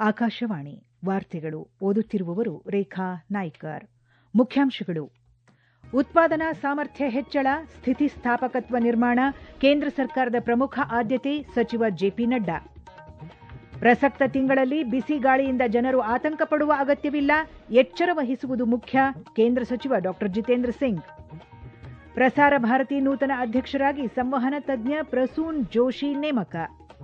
ಆಕಾಶವಾಣಿ ವಾರ್ತೆಗಳು ಓದುತ್ತಿರುವವರು ರೇಖಾ ನಾಯ್ಕರ್ ಮುಖ್ಯಾಂಶಗಳು ಉತ್ಪಾದನಾ ಸಾಮರ್ಥ್ಯ ಹೆಚ್ಚಳ ಸ್ಥಿತಿಸ್ಥಾಪಕತ್ವ ನಿರ್ಮಾಣ ಕೇಂದ್ರ ಸರ್ಕಾರದ ಪ್ರಮುಖ ಆದ್ಯತೆ ಸಚಿವ ಜೆಪಿ ನಡ್ಡಾ ಪ್ರಸಕ್ತ ತಿಂಗಳಲ್ಲಿ ಬಿಸಿ ಗಾಳಿಯಿಂದ ಜನರು ಆತಂಕ ಪಡುವ ಅಗತ್ಯವಿಲ್ಲ ಎಚ್ಚರ ವಹಿಸುವುದು ಮುಖ್ಯ ಕೇಂದ್ರ ಸಚಿವ ಡಾ ಜಿತೇಂದ್ರ ಸಿಂಗ್ ಪ್ರಸಾರ ಭಾರತಿ ನೂತನ ಅಧ್ಯಕ್ಷರಾಗಿ ಸಂವಹನ ತಜ್ಞ ಪ್ರಸೂನ್ ಜೋಶಿ ನೇಮಕ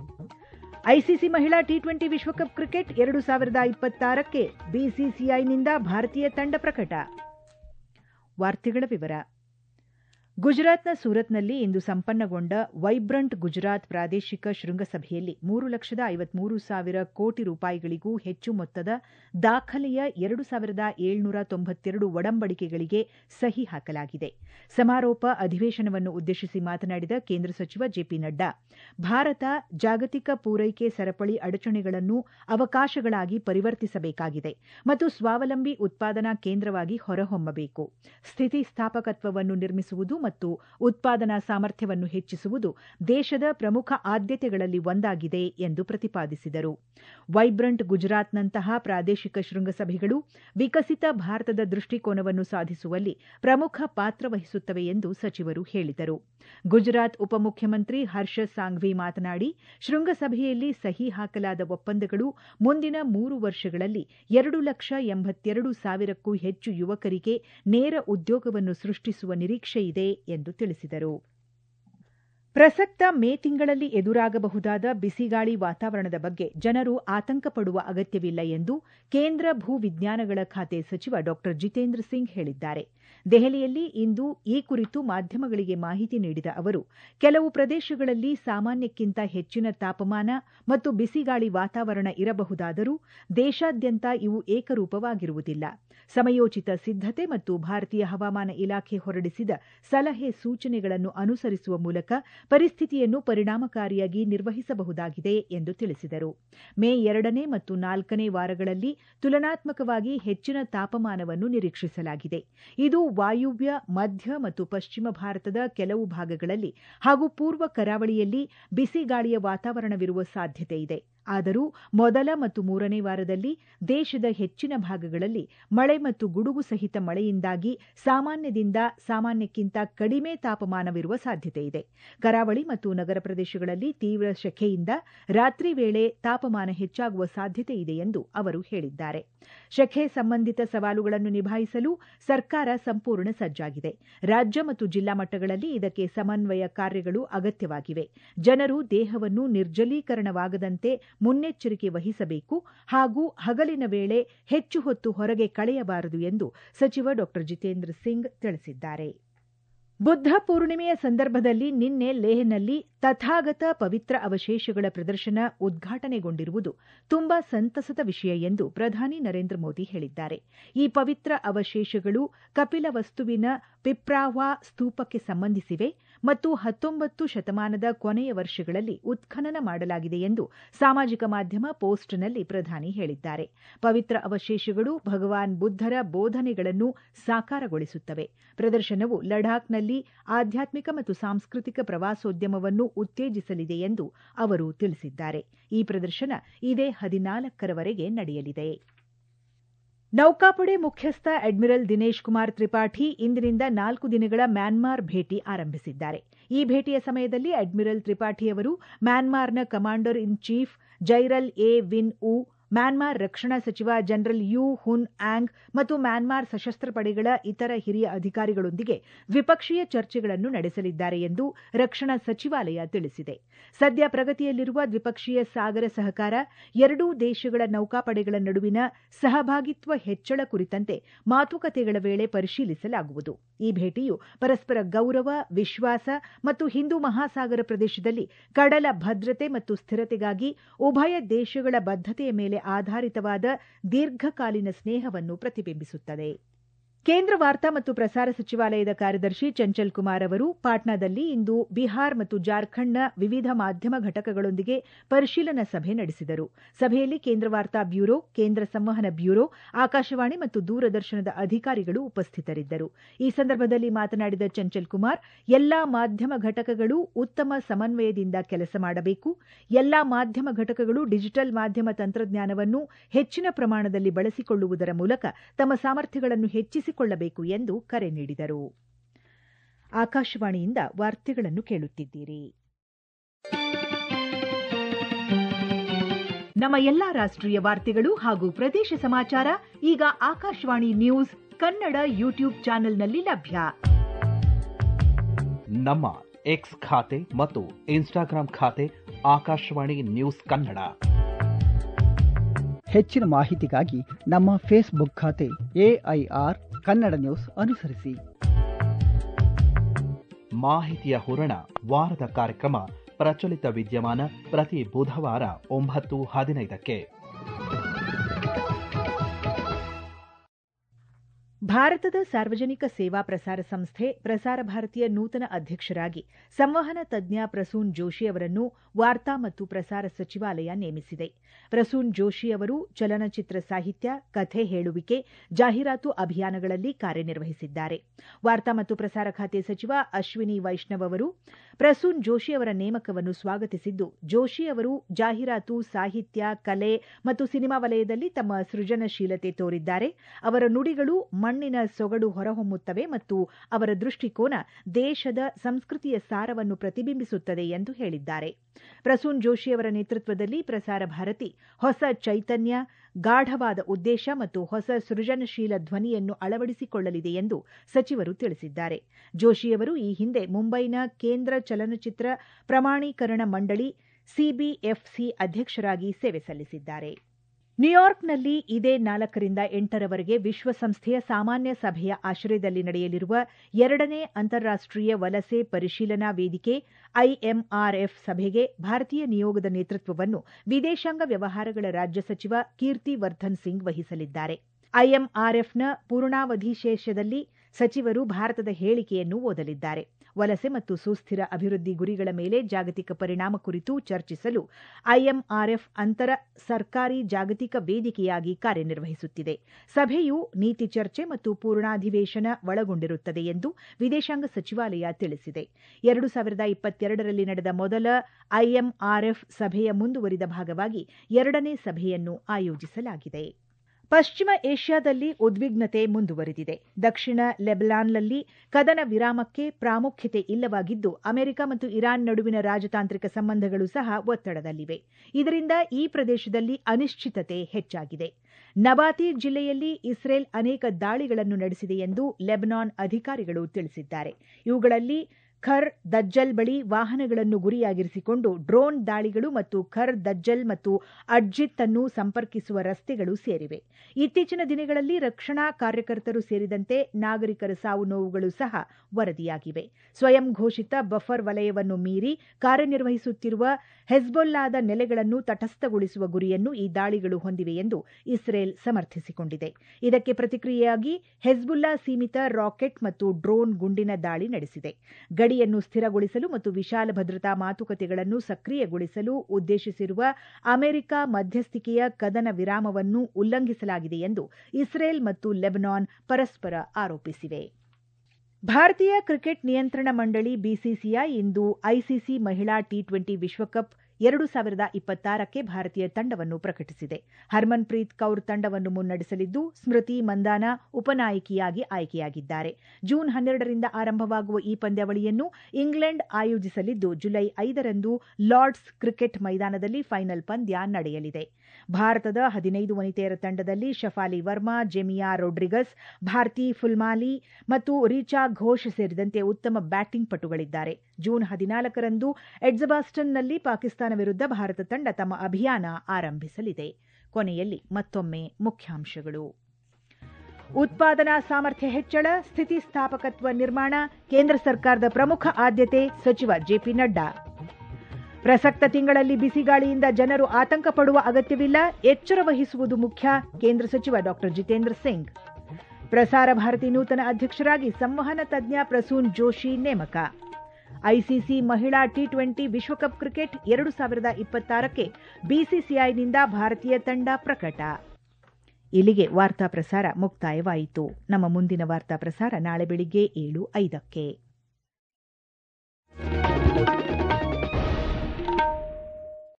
ಐಸಿಸಿ ಮಹಿಳಾ ಟಿ ಟ್ವೆಂಟಿ ವಿಶ್ವಕಪ್ ಕ್ರಿಕೆಟ್ ಎರಡು ಸಾವಿರದ ಇಪ್ಪತ್ತಾರಕ್ಕೆ ಬಿಸಿಸಿಐನಿಂದ ಭಾರತೀಯ ತಂಡ ಪ್ರಕಟ ವಾರ್ತೆಗಳ ವಿವರ ಗುಜರಾತ್ನ ಸೂರತ್ನಲ್ಲಿ ಇಂದು ಸಂಪನ್ನಗೊಂಡ ವೈಬ್ರಂಟ್ ಗುಜರಾತ್ ಪ್ರಾದೇಶಿಕ ಶೃಂಗಸಭೆಯಲ್ಲಿ ಮೂರು ಲಕ್ಷದ ಐವತ್ಮೂರು ಸಾವಿರ ಕೋಟಿ ರೂಪಾಯಿಗಳಿಗೂ ಹೆಚ್ಚು ಮೊತ್ತದ ದಾಖಲೆಯ ಎರಡು ಸಾವಿರದ ಏಳ್ನೂರ ತೊಂಬತ್ತೆರಡು ಒಡಂಬಡಿಕೆಗಳಿಗೆ ಸಹಿ ಹಾಕಲಾಗಿದೆ ಸಮಾರೋಪ ಅಧಿವೇಶನವನ್ನು ಉದ್ದೇಶಿಸಿ ಮಾತನಾಡಿದ ಕೇಂದ್ರ ಸಚಿವ ಜೆಪಿ ನಡ್ಡಾ ಭಾರತ ಜಾಗತಿಕ ಪೂರೈಕೆ ಸರಪಳಿ ಅಡಚಣೆಗಳನ್ನು ಅವಕಾಶಗಳಾಗಿ ಪರಿವರ್ತಿಸಬೇಕಾಗಿದೆ ಮತ್ತು ಸ್ವಾವಲಂಬಿ ಉತ್ಪಾದನಾ ಕೇಂದ್ರವಾಗಿ ಹೊರಹೊಮ್ಮಬೇಕು ಸ್ಥಿತಿಸ್ಥಾಪಕತ್ವವನ್ನು ನಿರ್ಮಿಸುವುದು ಮತ್ತು ಉತ್ಪಾದನಾ ಸಾಮರ್ಥ್ಯವನ್ನು ಹೆಚ್ಚಿಸುವುದು ದೇಶದ ಪ್ರಮುಖ ಆದ್ಯತೆಗಳಲ್ಲಿ ಒಂದಾಗಿದೆ ಎಂದು ಪ್ರತಿಪಾದಿಸಿದರು ವೈಬ್ರಂಟ್ ಗುಜರಾತ್ನಂತಹ ಪ್ರಾದೇಶಿಕ ಶೃಂಗಸಭೆಗಳು ವಿಕಸಿತ ಭಾರತದ ದೃಷ್ಟಿಕೋನವನ್ನು ಸಾಧಿಸುವಲ್ಲಿ ಪ್ರಮುಖ ಪಾತ್ರ ವಹಿಸುತ್ತವೆ ಎಂದು ಸಚಿವರು ಹೇಳಿದರು ಗುಜರಾತ್ ಉಪಮುಖ್ಯಮಂತ್ರಿ ಹರ್ಷ ಸಾಂಘ್ವಿ ಮಾತನಾಡಿ ಶೃಂಗಸಭೆಯಲ್ಲಿ ಸಹಿ ಹಾಕಲಾದ ಒಪ್ಪಂದಗಳು ಮುಂದಿನ ಮೂರು ವರ್ಷಗಳಲ್ಲಿ ಎರಡು ಲಕ್ಷ ಎಂಬತ್ತೆರಡು ಸಾವಿರಕ್ಕೂ ಹೆಚ್ಚು ಯುವಕರಿಗೆ ನೇರ ಉದ್ಯೋಗವನ್ನು ಸೃಷ್ಟಿಸುವ ನಿರೀಕ್ಷೆಯಿದೆ ಎಂದು ತಿಳಿಸಿದರು ಪ್ರಸಕ್ತ ಮೇ ತಿಂಗಳಲ್ಲಿ ಎದುರಾಗಬಹುದಾದ ಬಿಸಿಗಾಳಿ ವಾತಾವರಣದ ಬಗ್ಗೆ ಜನರು ಆತಂಕ ಪಡುವ ಅಗತ್ಯವಿಲ್ಲ ಎಂದು ಕೇಂದ್ರ ಭೂ ವಿಜ್ಞಾನಗಳ ಖಾತೆ ಸಚಿವ ಡಾ ಜಿತೇಂದ್ರ ಸಿಂಗ್ ಹೇಳಿದ್ದಾರೆ ದೆಹಲಿಯಲ್ಲಿ ಇಂದು ಈ ಕುರಿತು ಮಾಧ್ಯಮಗಳಿಗೆ ಮಾಹಿತಿ ನೀಡಿದ ಅವರು ಕೆಲವು ಪ್ರದೇಶಗಳಲ್ಲಿ ಸಾಮಾನ್ಯಕ್ಕಿಂತ ಹೆಚ್ಚಿನ ತಾಪಮಾನ ಮತ್ತು ಬಿಸಿಗಾಳಿ ವಾತಾವರಣ ಇರಬಹುದಾದರೂ ದೇಶಾದ್ಯಂತ ಇವು ಏಕರೂಪವಾಗಿರುವುದಿಲ್ಲ ಸಮಯೋಚಿತ ಸಿದ್ದತೆ ಮತ್ತು ಭಾರತೀಯ ಹವಾಮಾನ ಇಲಾಖೆ ಹೊರಡಿಸಿದ ಸಲಹೆ ಸೂಚನೆಗಳನ್ನು ಅನುಸರಿಸುವ ಮೂಲಕ ಪರಿಸ್ಥಿತಿಯನ್ನು ಪರಿಣಾಮಕಾರಿಯಾಗಿ ನಿರ್ವಹಿಸಬಹುದಾಗಿದೆ ಎಂದು ತಿಳಿಸಿದರು ಮೇ ಎರಡನೇ ಮತ್ತು ನಾಲ್ಕನೇ ವಾರಗಳಲ್ಲಿ ತುಲನಾತ್ಮಕವಾಗಿ ಹೆಚ್ಚಿನ ತಾಪಮಾನವನ್ನು ನಿರೀಕ್ಷಿಸಲಾಗಿದೆ ಇದು ವಾಯುವ್ಯ ಮಧ್ಯ ಮತ್ತು ಪಶ್ಚಿಮ ಭಾರತದ ಕೆಲವು ಭಾಗಗಳಲ್ಲಿ ಹಾಗೂ ಪೂರ್ವ ಕರಾವಳಿಯಲ್ಲಿ ಬಿಸಿಗಾಳಿಯ ವಾತಾವರಣವಿರುವ ಸಾಧ್ಯತೆಯಿದೆ ಆದರೂ ಮೊದಲ ಮತ್ತು ಮೂರನೇ ವಾರದಲ್ಲಿ ದೇಶದ ಹೆಚ್ಚಿನ ಭಾಗಗಳಲ್ಲಿ ಮಳೆ ಮತ್ತು ಗುಡುಗು ಸಹಿತ ಮಳೆಯಿಂದಾಗಿ ಸಾಮಾನ್ಯದಿಂದ ಸಾಮಾನ್ಯಕ್ಕಿಂತ ಕಡಿಮೆ ತಾಪಮಾನವಿರುವ ಸಾಧ್ಯತೆಯಿದೆ ಕರಾವಳಿ ಮತ್ತು ನಗರ ಪ್ರದೇಶಗಳಲ್ಲಿ ತೀವ್ರ ಶೆಖೆಯಿಂದ ರಾತ್ರಿ ವೇಳೆ ತಾಪಮಾನ ಹೆಚ್ಚಾಗುವ ಸಾಧ್ಯತೆ ಇದೆ ಎಂದು ಅವರು ಹೇಳಿದ್ದಾರೆ ಶೆಖೆ ಸಂಬಂಧಿತ ಸವಾಲುಗಳನ್ನು ನಿಭಾಯಿಸಲು ಸರ್ಕಾರ ಸಂಪೂರ್ಣ ಸಜ್ಜಾಗಿದೆ ರಾಜ್ಯ ಮತ್ತು ಜಿಲ್ಲಾ ಮಟ್ಟಗಳಲ್ಲಿ ಇದಕ್ಕೆ ಸಮನ್ವಯ ಕಾರ್ಯಗಳು ಅಗತ್ಯವಾಗಿವೆ ಜನರು ದೇಹವನ್ನು ನಿರ್ಜಲೀಕರಣವಾಗದಂತೆ ಮುನ್ನೆಚ್ಚರಿಕೆ ವಹಿಸಬೇಕು ಹಾಗೂ ಹಗಲಿನ ವೇಳೆ ಹೆಚ್ಚು ಹೊತ್ತು ಹೊರಗೆ ಕಳೆಯಬಾರದು ಎಂದು ಸಚಿವ ಡಾ ಜಿತೇಂದ್ರ ಸಿಂಗ್ ತಿಳಿಸಿದ್ದಾರೆ ಬುದ್ಧ ಪೂರ್ಣಿಮೆಯ ಸಂದರ್ಭದಲ್ಲಿ ನಿನ್ನೆ ಲೇಹ್ನಲ್ಲಿ ತಥಾಗತ ಪವಿತ್ರ ಅವಶೇಷಗಳ ಪ್ರದರ್ಶನ ಉದ್ಘಾಟನೆಗೊಂಡಿರುವುದು ತುಂಬಾ ಸಂತಸದ ವಿಷಯ ಎಂದು ಪ್ರಧಾನಿ ನರೇಂದ್ರ ಮೋದಿ ಹೇಳಿದ್ದಾರೆ ಈ ಪವಿತ್ರ ಅವಶೇಷಗಳು ಕಪಿಲವಸ್ತುವಿನ ಪಿಪ್ರಾವಾ ಸ್ತೂಪಕ್ಕೆ ಸಂಬಂಧಿಸಿವೆ ಮತ್ತು ಹತ್ತೊಂಬತ್ತು ಶತಮಾನದ ಕೊನೆಯ ವರ್ಷಗಳಲ್ಲಿ ಉತ್ಖನನ ಮಾಡಲಾಗಿದೆ ಎಂದು ಸಾಮಾಜಿಕ ಮಾಧ್ಯಮ ಪೋಸ್ಟ್ನಲ್ಲಿ ಪ್ರಧಾನಿ ಹೇಳಿದ್ದಾರೆ ಪವಿತ್ರ ಅವಶೇಷಗಳು ಭಗವಾನ್ ಬುದ್ದರ ಬೋಧನೆಗಳನ್ನು ಸಾಕಾರಗೊಳಿಸುತ್ತವೆ ಪ್ರದರ್ಶನವು ಲಡಾಖ್ನಲ್ಲಿ ಆಧ್ಯಾತ್ಮಿಕ ಮತ್ತು ಸಾಂಸ್ಕೃತಿಕ ಪ್ರವಾಸೋದ್ಯಮವನ್ನು ಉತ್ತೇಜಿಸಲಿದೆ ಎಂದು ಅವರು ತಿಳಿಸಿದ್ದಾರೆ ಈ ಪ್ರದರ್ಶನ ಇದೇ ಹದಿನಾಲ್ಕರವರೆಗೆ ನಡೆಯಲಿದೆ ನೌಕಾಪಡೆ ಮುಖ್ಯಸ್ಥ ಅಡ್ಮಿರಲ್ ದಿನೇಶ್ ಕುಮಾರ್ ತ್ರಿಪಾಠಿ ಇಂದಿನಿಂದ ನಾಲ್ಕು ದಿನಗಳ ಮ್ಯಾನ್ಮಾರ್ ಭೇಟಿ ಆರಂಭಿಸಿದ್ದಾರೆ ಈ ಭೇಟಿಯ ಸಮಯದಲ್ಲಿ ಅಡ್ಮಿರಲ್ ತ್ರಿಪಾಠಿ ಅವರು ಮ್ಯಾನ್ಮಾರ್ನ ಕಮಾಂಡರ್ ಇನ್ ಚೀಫ್ ಜೈರಲ್ ಎ ವಿನ್ ಉ ಮ್ಯಾನ್ಮಾರ್ ರಕ್ಷಣಾ ಸಚಿವ ಜನರಲ್ ಯು ಹುನ್ ಆಂಗ್ ಮತ್ತು ಮ್ಯಾನ್ಮಾರ್ ಸಶಸ್ತ್ರ ಪಡೆಗಳ ಇತರ ಹಿರಿಯ ಅಧಿಕಾರಿಗಳೊಂದಿಗೆ ದ್ವಿಪಕ್ಷೀಯ ಚರ್ಚೆಗಳನ್ನು ನಡೆಸಲಿದ್ದಾರೆ ಎಂದು ರಕ್ಷಣಾ ಸಚಿವಾಲಯ ತಿಳಿಸಿದೆ ಸದ್ಯ ಪ್ರಗತಿಯಲ್ಲಿರುವ ದ್ವಿಪಕ್ಷೀಯ ಸಾಗರ ಸಹಕಾರ ಎರಡೂ ದೇಶಗಳ ನೌಕಾಪಡೆಗಳ ನಡುವಿನ ಸಹಭಾಗಿತ್ವ ಹೆಚ್ಚಳ ಕುರಿತಂತೆ ಮಾತುಕತೆಗಳ ವೇಳೆ ಪರಿಶೀಲಿಸಲಾಗುವುದು ಈ ಭೇಟಿಯು ಪರಸ್ಪರ ಗೌರವ ವಿಶ್ವಾಸ ಮತ್ತು ಹಿಂದೂ ಮಹಾಸಾಗರ ಪ್ರದೇಶದಲ್ಲಿ ಕಡಲ ಭದ್ರತೆ ಮತ್ತು ಸ್ಥಿರತೆಗಾಗಿ ಉಭಯ ದೇಶಗಳ ಬದ್ಧತೆಯ ಮೇಲೆ ಆಧಾರಿತವಾದ ದೀರ್ಘಕಾಲೀನ ಸ್ನೇಹವನ್ನು ಪ್ರತಿಬಿಂಬಿಸುತ್ತದೆ ಕೇಂದ್ರ ವಾರ್ತಾ ಮತ್ತು ಪ್ರಸಾರ ಸಚಿವಾಲಯದ ಕಾರ್ಯದರ್ಶಿ ಚಂಚಲ್ ಕುಮಾರ್ ಅವರು ಪಾಟ್ನಾದಲ್ಲಿ ಇಂದು ಬಿಹಾರ್ ಮತ್ತು ಜಾರ್ಖಂಡ್ನ ವಿವಿಧ ಮಾಧ್ಯಮ ಘಟಕಗಳೊಂದಿಗೆ ಪರಿಶೀಲನಾ ಸಭೆ ನಡೆಸಿದರು ಸಭೆಯಲ್ಲಿ ಕೇಂದ್ರ ವಾರ್ತಾ ಬ್ಯೂರೋ ಕೇಂದ್ರ ಸಂವಹನ ಬ್ಯೂರೋ ಆಕಾಶವಾಣಿ ಮತ್ತು ದೂರದರ್ಶನದ ಅಧಿಕಾರಿಗಳು ಉಪಸ್ಥಿತರಿದ್ದರು ಈ ಸಂದರ್ಭದಲ್ಲಿ ಮಾತನಾಡಿದ ಚಂಚಲ್ ಕುಮಾರ್ ಎಲ್ಲಾ ಮಾಧ್ಯಮ ಘಟಕಗಳು ಉತ್ತಮ ಸಮನ್ವಯದಿಂದ ಕೆಲಸ ಮಾಡಬೇಕು ಎಲ್ಲಾ ಮಾಧ್ಯಮ ಘಟಕಗಳು ಡಿಜಿಟಲ್ ಮಾಧ್ಯಮ ತಂತ್ರಜ್ಞಾನವನ್ನು ಹೆಚ್ಚಿನ ಪ್ರಮಾಣದಲ್ಲಿ ಬಳಸಿಕೊಳ್ಳುವುದರ ಮೂಲಕ ತಮ್ಮ ಸಾಮರ್ಥ್ಯಗಳನ್ನು ಹೆಚ್ಚಿಸಿಕೊಳ್ಳಬೇಕು ಎಂದು ಕರೆ ನೀಡಿದರು ಆಕಾಶವಾಣಿಯಿಂದ ವಾರ್ತೆಗಳನ್ನು ಕೇಳುತ್ತಿದ್ದೀರಿ ನಮ್ಮ ಎಲ್ಲಾ ರಾಷ್ಟ್ರೀಯ ವಾರ್ತೆಗಳು ಹಾಗೂ ಪ್ರದೇಶ ಸಮಾಚಾರ ಈಗ ಆಕಾಶವಾಣಿ ನ್ಯೂಸ್ ಕನ್ನಡ ಯೂಟ್ಯೂಬ್ ಚಾನೆಲ್ನಲ್ಲಿ ಲಭ್ಯ ನಮ್ಮ ಎಕ್ಸ್ ಖಾತೆ ಮತ್ತು ಇನ್ಸ್ಟಾಗ್ರಾಂ ಖಾತೆ ಆಕಾಶವಾಣಿ ನ್ಯೂಸ್ ಕನ್ನಡ ಹೆಚ್ಚಿನ ಮಾಹಿತಿಗಾಗಿ ನಮ್ಮ ಫೇಸ್ಬುಕ್ ಖಾತೆ ಎಐಆರ್ ಕನ್ನಡ ನ್ಯೂಸ್ ಅನುಸರಿಸಿ ಮಾಹಿತಿಯ ಹೂರಣ ವಾರದ ಕಾರ್ಯಕ್ರಮ ಪ್ರಚಲಿತ ವಿದ್ಯಮಾನ ಪ್ರತಿ ಬುಧವಾರ ಒಂಬತ್ತು ಹದಿನೈದಕ್ಕೆ ಭಾರತದ ಸಾರ್ವಜನಿಕ ಸೇವಾ ಪ್ರಸಾರ ಸಂಸ್ಥೆ ಪ್ರಸಾರ ಭಾರತಿಯ ನೂತನ ಅಧ್ಯಕ್ಷರಾಗಿ ಸಂವಹನ ತಜ್ಞ ಪ್ರಸೂನ್ ಜೋಶಿ ಅವರನ್ನು ವಾರ್ತಾ ಮತ್ತು ಪ್ರಸಾರ ಸಚಿವಾಲಯ ನೇಮಿಸಿದೆ ಪ್ರಸೂನ್ ಜೋಶಿ ಅವರು ಚಲನಚಿತ್ರ ಸಾಹಿತ್ಯ ಕಥೆ ಹೇಳುವಿಕೆ ಜಾಹೀರಾತು ಅಭಿಯಾನಗಳಲ್ಲಿ ಕಾರ್ಯನಿರ್ವಹಿಸಿದ್ದಾರೆ ವಾರ್ತಾ ಮತ್ತು ಪ್ರಸಾರ ಖಾತೆ ಸಚಿವ ಅಶ್ವಿನಿ ವೈಷ್ಣವ್ ಅವರು ಪ್ರಸೂನ್ ಜೋಶಿ ಅವರ ನೇಮಕವನ್ನು ಸ್ವಾಗತಿಸಿದ್ದು ಜೋಶಿ ಅವರು ಜಾಹೀರಾತು ಸಾಹಿತ್ಯ ಕಲೆ ಮತ್ತು ಸಿನಿಮಾ ವಲಯದಲ್ಲಿ ತಮ್ಮ ಸೃಜನಶೀಲತೆ ತೋರಿದ್ದಾರೆ ಅವರ ನುಡಿಗಳು ಮಣ್ಣಿನ ಸೊಗಡು ಹೊರಹೊಮ್ಮುತ್ತವೆ ಮತ್ತು ಅವರ ದೃಷ್ಟಿಕೋನ ದೇಶದ ಸಂಸ್ಕೃತಿಯ ಸಾರವನ್ನು ಪ್ರತಿಬಿಂಬಿಸುತ್ತದೆ ಎಂದು ಹೇಳಿದ್ದಾರೆ ಪ್ರಸೂನ್ ಜೋಶಿ ಅವರ ನೇತೃತ್ವದಲ್ಲಿ ಪ್ರಸಾರ ಭಾರತಿ ಹೊಸ ಚೈತನ್ಯ ಗಾಢವಾದ ಉದ್ದೇಶ ಮತ್ತು ಹೊಸ ಸೃಜನಶೀಲ ಧ್ವನಿಯನ್ನು ಅಳವಡಿಸಿಕೊಳ್ಳಲಿದೆ ಎಂದು ಸಚಿವರು ತಿಳಿಸಿದ್ದಾರೆ ಜೋಶಿಯವರು ಈ ಹಿಂದೆ ಮುಂಬೈನ ಕೇಂದ್ರ ಚಲನಚಿತ್ರ ಪ್ರಮಾಣೀಕರಣ ಮಂಡಳಿ ಸಿಬಿಎಫ್ಸಿ ಅಧ್ಯಕ್ಷರಾಗಿ ಸೇವೆ ಸಲ್ಲಿಸಿದ್ದಾರೆ ನ್ಯೂಯಾರ್ಕ್ನಲ್ಲಿ ಇದೇ ನಾಲ್ಕರಿಂದ ಎಂಟರವರೆಗೆ ವಿಶ್ವಸಂಸ್ಥೆಯ ಸಾಮಾನ್ಯ ಸಭೆಯ ಆಶ್ರಯದಲ್ಲಿ ನಡೆಯಲಿರುವ ಎರಡನೇ ಅಂತಾರಾಷ್ಟೀಯ ವಲಸೆ ಪರಿಶೀಲನಾ ವೇದಿಕೆ ಐಎಂಆರ್ಎಫ್ ಸಭೆಗೆ ಭಾರತೀಯ ನಿಯೋಗದ ನೇತೃತ್ವವನ್ನು ವಿದೇಶಾಂಗ ವ್ಯವಹಾರಗಳ ರಾಜ್ಯ ಸಚಿವ ಕೀರ್ತಿ ವರ್ಧನ್ ಸಿಂಗ್ ವಹಿಸಲಿದ್ದಾರೆ ಐಎಂಆರ್ಎಫ್ನ ಪೂರ್ಣಾವಧಿಶೇಷದಲ್ಲಿ ಸಚಿವರು ಭಾರತದ ಹೇಳಿಕೆಯನ್ನು ಓದಲಿದ್ದಾರೆ ವಲಸೆ ಮತ್ತು ಸುಸ್ಥಿರ ಅಭಿವೃದ್ಧಿ ಗುರಿಗಳ ಮೇಲೆ ಜಾಗತಿಕ ಪರಿಣಾಮ ಕುರಿತು ಚರ್ಚಿಸಲು ಐಎಂಆರ್ಎಫ್ ಅಂತರ ಸರ್ಕಾರಿ ಜಾಗತಿಕ ವೇದಿಕೆಯಾಗಿ ಕಾರ್ಯನಿರ್ವಹಿಸುತ್ತಿದೆ ಸಭೆಯು ನೀತಿ ಚರ್ಚೆ ಮತ್ತು ಪೂರ್ಣಾಧಿವೇಶನ ಒಳಗೊಂಡಿರುತ್ತದೆ ಎಂದು ವಿದೇಶಾಂಗ ಸಚಿವಾಲಯ ತಿಳಿಸಿದೆ ಎರಡು ಸಾವಿರದ ಇಪ್ಪತ್ತೆರಡರಲ್ಲಿ ನಡೆದ ಮೊದಲ ಐಎಂಆರ್ಎಫ್ ಸಭೆಯ ಮುಂದುವರಿದ ಭಾಗವಾಗಿ ಎರಡನೇ ಸಭೆಯನ್ನು ಆಯೋಜಿಸಲಾಗಿದೆ ಪಶ್ಚಿಮ ಏಷ್ಯಾದಲ್ಲಿ ಉದ್ವಿಗ್ನತೆ ಮುಂದುವರೆದಿದೆ ದಕ್ಷಿಣ ಲೆಬನಾನ್ನಲ್ಲಿ ಕದನ ವಿರಾಮಕ್ಕೆ ಪ್ರಾಮುಖ್ಯತೆ ಇಲ್ಲವಾಗಿದ್ದು ಅಮೆರಿಕ ಮತ್ತು ಇರಾನ್ ನಡುವಿನ ರಾಜತಾಂತ್ರಿಕ ಸಂಬಂಧಗಳು ಸಹ ಒತ್ತಡದಲ್ಲಿವೆ ಇದರಿಂದ ಈ ಪ್ರದೇಶದಲ್ಲಿ ಅನಿಶ್ಚಿತತೆ ಹೆಚ್ಚಾಗಿದೆ ನಬಾತಿ ಜಿಲ್ಲೆಯಲ್ಲಿ ಇಸ್ರೇಲ್ ಅನೇಕ ದಾಳಿಗಳನ್ನು ನಡೆಸಿದೆ ಎಂದು ಲೆಬನಾನ್ ಅಧಿಕಾರಿಗಳು ತಿಳಿಸಿದ್ದಾರೆ ಇವುಗಳಲ್ಲಿ ಖರ್ ದಜ್ಜಲ್ ಬಳಿ ವಾಹನಗಳನ್ನು ಗುರಿಯಾಗಿರಿಸಿಕೊಂಡು ಡ್ರೋನ್ ದಾಳಿಗಳು ಮತ್ತು ಖರ್ ದಜ್ಜಲ್ ಮತ್ತು ಅಡ್ಜಿತ್ ಅನ್ನು ಸಂಪರ್ಕಿಸುವ ರಸ್ತೆಗಳು ಸೇರಿವೆ ಇತ್ತೀಚಿನ ದಿನಗಳಲ್ಲಿ ರಕ್ಷಣಾ ಕಾರ್ಯಕರ್ತರು ಸೇರಿದಂತೆ ನಾಗರಿಕರ ಸಾವು ನೋವುಗಳು ಸಹ ವರದಿಯಾಗಿವೆ ಸ್ವಯಂ ಘೋಷಿತ ಬಫರ್ ವಲಯವನ್ನು ಮೀರಿ ಕಾರ್ಯನಿರ್ವಹಿಸುತ್ತಿರುವ ಹೆಜ್ಬೊಲ್ಲಾದ ನೆಲೆಗಳನ್ನು ತಟಸ್ಥಗೊಳಿಸುವ ಗುರಿಯನ್ನು ಈ ದಾಳಿಗಳು ಹೊಂದಿವೆ ಎಂದು ಇಸ್ರೇಲ್ ಸಮರ್ಥಿಸಿಕೊಂಡಿದೆ ಇದಕ್ಕೆ ಪ್ರತಿಕ್ರಿಯೆಯಾಗಿ ಹೆಜ್ಬುಲ್ಲಾ ಸೀಮಿತ ರಾಕೆಟ್ ಮತ್ತು ಡ್ರೋನ್ ಗುಂಡಿನ ದಾಳಿ ನಡೆಸಿದೆ ಗಡಿಯನ್ನು ಸ್ಥಿರಗೊಳಿಸಲು ಮತ್ತು ವಿಶಾಲ ಭದ್ರತಾ ಮಾತುಕತೆಗಳನ್ನು ಸಕ್ರಿಯಗೊಳಿಸಲು ಉದ್ದೇಶಿಸಿರುವ ಅಮೆರಿಕ ಮಧ್ಯಸ್ಥಿಕೆಯ ಕದನ ವಿರಾಮವನ್ನು ಉಲ್ಲಂಘಿಸಲಾಗಿದೆ ಎಂದು ಇಸ್ರೇಲ್ ಮತ್ತು ಲೆಬನಾನ್ ಪರಸ್ಪರ ಆರೋಪಿಸಿವೆ ಭಾರತೀಯ ಕ್ರಿಕೆಟ್ ನಿಯಂತ್ರಣ ಮಂಡಳಿ ಬಿಸಿಸಿಐ ಇಂದು ಐಸಿಸಿ ಮಹಿಳಾ ಟಿ ಟ್ವೆಂಟಿ ವಿಶ್ವಕಪ್ ಎರಡು ಸಾವಿರದ ಇಪ್ಪತ್ತಾರಕ್ಕೆ ಭಾರತೀಯ ತಂಡವನ್ನು ಪ್ರಕಟಿಸಿದೆ ಹರ್ಮನ್ ಪ್ರೀತ್ ಕೌರ್ ತಂಡವನ್ನು ಮುನ್ನಡೆಸಲಿದ್ದು ಸ್ಮೃತಿ ಮಂದಾನ ಉಪನಾಯಕಿಯಾಗಿ ಆಯ್ಕೆಯಾಗಿದ್ದಾರೆ ಜೂನ್ ಹನ್ನೆರಡರಿಂದ ಆರಂಭವಾಗುವ ಈ ಪಂದ್ಯಾವಳಿಯನ್ನು ಇಂಗ್ಲೆಂಡ್ ಆಯೋಜಿಸಲಿದ್ದು ಜುಲೈ ಐದರಂದು ಲಾರ್ಡ್ಸ್ ಕ್ರಿಕೆಟ್ ಮೈದಾನದಲ್ಲಿ ಫೈನಲ್ ಪಂದ್ಯ ನಡೆಯಲಿದೆ ಭಾರತದ ಹದಿನೈದು ವನಿತೆಯರ ತಂಡದಲ್ಲಿ ಶಫಾಲಿ ವರ್ಮಾ ಜೆಮಿಯಾ ರೊಡ್ರಿಗಸ್ ಭಾರತಿ ಫುಲ್ಮಾಲಿ ಮತ್ತು ರೀಚಾ ಘೋಷ್ ಸೇರಿದಂತೆ ಉತ್ತಮ ಬ್ಯಾಟಿಂಗ್ ಪಟುಗಳಿದ್ದಾರೆ ಜೂನ್ ಹದಿನಾಲ್ಕರಂದು ಎಡ್ಜಬಾಸ್ಟನ್ನಲ್ಲಿ ಪಾಕಿಸ್ತಾನ ವಿರುದ್ಧ ಭಾರತ ತಂಡ ತಮ್ಮ ಅಭಿಯಾನ ಆರಂಭಿಸಲಿದೆ ಕೊನೆಯಲ್ಲಿ ಮತ್ತೊಮ್ಮೆ ಮುಖ್ಯಾಂಶಗಳು ಉತ್ಪಾದನಾ ಸಾಮರ್ಥ್ಯ ಹೆಚ್ಚಳ ಸ್ಥಿತಿಸ್ಥಾಪಕತ್ವ ನಿರ್ಮಾಣ ಕೇಂದ್ರ ಸರ್ಕಾರದ ಪ್ರಮುಖ ಆದ್ಯತೆ ಸಚಿವ ಜೆಪಿ ನಡ್ಡಾ ಪ್ರಸಕ್ತ ತಿಂಗಳಲ್ಲಿ ಬಿಸಿಗಾಳಿಯಿಂದ ಜನರು ಆತಂಕ ಪಡುವ ಅಗತ್ಯವಿಲ್ಲ ಎಚ್ಚರ ವಹಿಸುವುದು ಮುಖ್ಯ ಕೇಂದ್ರ ಸಚಿವ ಡಾ ಜಿತೇಂದ್ರ ಸಿಂಗ್ ಪ್ರಸಾರ ಭಾರತಿ ನೂತನ ಅಧ್ಯಕ್ಷರಾಗಿ ಸಂವಹನ ತಜ್ಞ ಪ್ರಸೂನ್ ಜೋಶಿ ನೇಮಕ ಐಸಿಸಿ ಮಹಿಳಾ ಟಿ ಟ್ವೆಂಟಿ ವಿಶ್ವಕಪ್ ಕ್ರಿಕೆಟ್ ಎರಡು ಸಾವಿರದ ಇಪ್ಪತ್ತಾರಕ್ಕೆ ಬಿಸಿಸಿಐನಿಂದ ಭಾರತೀಯ ತಂಡ ಪ್ರಕಟ ಇಲ್ಲಿಗೆ ವಾರ್ತಾ ಪ್ರಸಾರ ಮುಕ್ತಾಯವಾಯಿತು ನಮ್ಮ ಮುಂದಿನ ವಾರ್ತಾ ಪ್ರಸಾರ ನಾಳೆ ಬೆಳಿಗ್ಗೆ ಏಳು ಐದಕ್ಕೆ